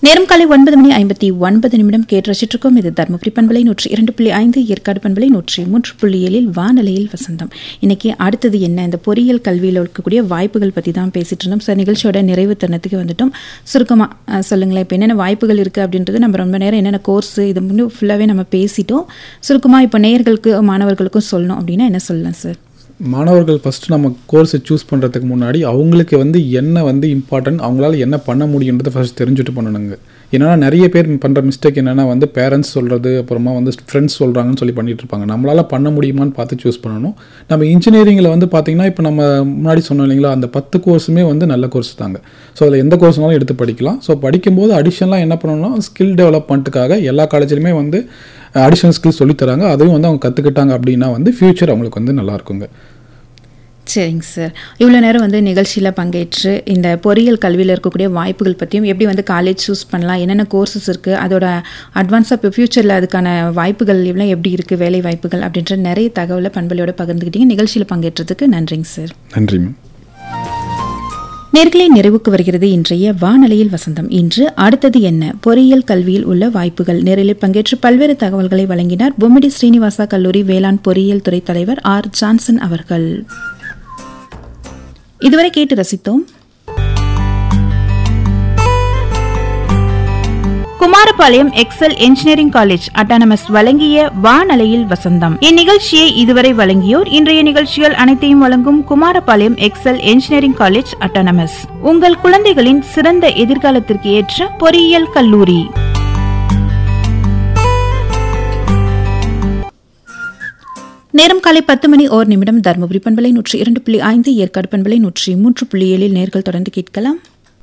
நேரம் காலை ஒன்பது மணி ஐம்பத்தி ஒன்பது நிமிடம் கேட்டு ரசிச்சிருக்கோம் இது தருமபுரி பண்பலை நூற்றி இரண்டு புள்ளி ஐந்து ஏற்காடு பண்பலை நூற்றி மூன்று புள்ளி ஏழில் வானலையில் வசந்தம் இன்னைக்கு அடுத்தது என்ன இந்த பொறியியல் கல்வியில் இருக்கக்கூடிய வாய்ப்புகள் பற்றி தான் பேசிட்டு இருந்தோம் சார் நிகழ்ச்சியோட நிறைவு தருணத்துக்கு வந்துட்டோம் சுருக்கமாக சொல்லுங்களேன் இப்போ என்னென்ன வாய்ப்புகள் இருக்குது அப்படின்றது நம்ம ரொம்ப நேரம் என்னென்ன கோர்ஸ் இது முன்னு ஃபுல்லாகவே நம்ம பேசிட்டோம் சுருக்கமாக இப்போ நேயர்களுக்கு மாணவர்களுக்கும் சொல்லணும் அப்படின்னா என்ன சொல்லலாம் சார் மாணவர்கள் ஃபஸ்ட்டு நம்ம கோர்ஸை சூஸ் பண்ணுறதுக்கு முன்னாடி அவங்களுக்கு வந்து என்ன வந்து இம்பார்ட்டன்ட் அவங்களால என்ன பண்ண முடியுன்றதை ஃபஸ்ட் தெரிஞ்சுட்டு பண்ணணுங்க ஏன்னா நிறைய பேர் பண்ணுற மிஸ்டேக் என்னென்னா வந்து பேரண்ட்ஸ் சொல்கிறது அப்புறமா வந்து ஃப்ரெண்ட்ஸ் சொல்கிறாங்கன்னு சொல்லி பண்ணிட்டு இருப்பாங்க நம்மளால் பண்ண முடியுமான்னு பார்த்து சூஸ் பண்ணணும் நம்ம இன்ஜினியரிங்கில் வந்து பார்த்திங்கன்னா இப்போ நம்ம முன்னாடி சொன்னோம் இல்லைங்களா அந்த பத்து கோர்ஸுமே வந்து நல்ல கோர்ஸ் தாங்க ஸோ அதில் எந்த கோர்ஸ்னாலும் எடுத்து படிக்கலாம் ஸோ படிக்கும்போது அடிஷனலாக என்ன பண்ணணும்னா ஸ்கில் டெவலப்மெண்ட்டுக்காக எல்லா காலேஜ்லையுமே வந்து அடிஷனல் ஸ்கில் சொல்லித்தராங்க அதையும் வந்து அவங்க கற்றுக்கிட்டாங்க அப்படின்னா வந்து ஃப்யூச்சர் அவங்களுக்கு வந்து நல்லா இருக்குங்க சரிங்க சார் இவ்வளோ நேரம் வந்து நிகழ்ச்சியில் பங்கேற்று இந்த பொறியியல் கல்வியில் இருக்கக்கூடிய வாய்ப்புகள் பற்றியும் எப்படி வந்து காலேஜ் சூஸ் பண்ணலாம் என்னென்ன கோர்சஸ் இருக்குது அதோட அட்வான்ஸாக இப்போ ஃப்யூச்சரில் அதுக்கான வாய்ப்புகள் எவ்வளோ எப்படி இருக்குது வேலை வாய்ப்புகள் அப்படின்ற நிறைய தகவலை பண்பலையோட பகிர்ந்துக்கிட்டீங்க நிகழ்ச்சியில் பங்கேற்றதுக்கு நன்றிங்க சார் நன்றி மேம் நேர்களை நிறைவுக்கு வருகிறது இன்றைய வானலையில் வசந்தம் இன்று அடுத்தது என்ன பொறியியல் கல்வியில் உள்ள வாய்ப்புகள் நேரில் பங்கேற்று பல்வேறு தகவல்களை வழங்கினார் பொம்மிடி ஸ்ரீனிவாசா கல்லூரி வேளாண் பொறியியல் துறை தலைவர் ஆர் ஜான்சன் அவர்கள் இதுவரை கேட்டு ரசித்தோம் Kumarapalayam Excel engineering college autonomous வழங்கிய வானலையில் வசந்தம் இந்நிகழ்ச்சியை இதுவரை வழங்கியோர் இன்றைய நிகழ்ச்சிகள் அனைத்தையும் வழங்கும் Kumarapalayam Excel engineering college autonomous உங்கள் குழந்தைகளின் சிறந்த எதிர்காலத்திற்கு ஏற்ற பொறியியல் கல்லூரி நேரம் காலை பத்து மணி ஓர் நிமிடம் தருமபுரி பண்பலை நூற்றி இரண்டு புள்ளி ஐந்து ஏற்காடு பண்பலை நூற்றி மூன்று புள்ளி ஏழில் நேர்கள் தொடர்ந்து கேட்கலாம்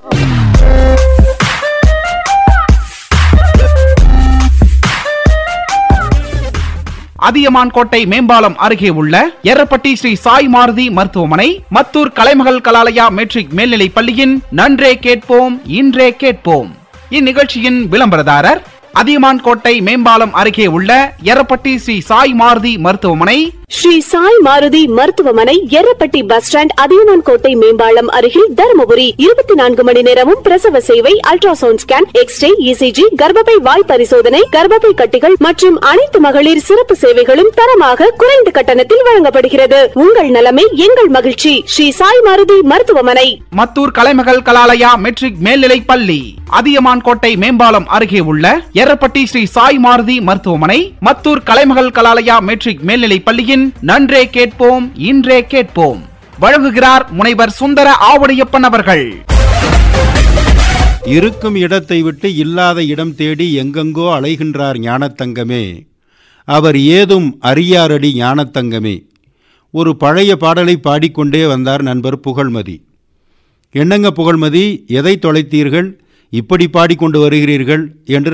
அதியமான் கோட்டை மேம்பாலம் அருகே உள்ள எர்ரப்பட்டி ஸ்ரீ சாய் மாருதி மருத்துவமனை மத்தூர் கலைமகள் கலாலயா மெட்ரிக் மேல்நிலைப் பள்ளியின் நன்றே கேட்போம் இன்றே கேட்போம் இந்நிகழ்ச்சியின் விளம்பரதாரர் அதியமான் கோட்டை மேம்பாலம் அருகே உள்ள எர்ரப்பட்டி ஸ்ரீ சாய் மாருதி மருத்துவமனை ஸ்ரீ சாய் மாருதி மருத்துவமனை எர்ரப்பட்டி பஸ் ஸ்டாண்ட் அதியமான் கோட்டை மேம்பாலம் அருகில் தருமபுரி இருபத்தி நான்கு மணி நேரமும் பிரசவ சேவை அல்ட்ராசவுண்ட் ஸ்கேன் எக்ஸ்ரே இசிஜி கர்ப்பப்பை வாய் பரிசோதனை கர்ப்பப்பை கட்டிகள் மற்றும் அனைத்து மகளிர் சிறப்பு சேவைகளும் தரமாக குறைந்த கட்டணத்தில் வழங்கப்படுகிறது உங்கள் நலமே எங்கள் மகிழ்ச்சி ஸ்ரீ சாய் மாருதி மருத்துவமனை மத்தூர் கலைமகள் கலாலயா மெட்ரிக் மேல்நிலைப் பள்ளி அதியமான் கோட்டை மேம்பாலம் அருகே உள்ள எர்ரப்பட்டி ஸ்ரீ சாய் மாருதி மருத்துவமனை மத்தூர் கலைமகள் கலாலயா மெட்ரிக் மேல்நிலைப் பள்ளியின் நன்றே கேட்போம் இன்றே கேட்போம் வழங்குகிறார் முனைவர் சுந்தர ஆவுடையப்பன் அவர்கள் இருக்கும் இடத்தை விட்டு இல்லாத இடம் தேடி எங்கெங்கோ அலைகின்றார் ஞானத்தங்கமே அவர் ஏதும் அறியாரடி ஞானத்தங்கமே ஒரு பழைய பாடலை பாடிக்கொண்டே வந்தார் நண்பர் புகழ்மதி என்னங்க புகழ்மதி எதை தொலைத்தீர்கள் இப்படி பாடிக்கொண்டு வருகிறீர்கள் என்று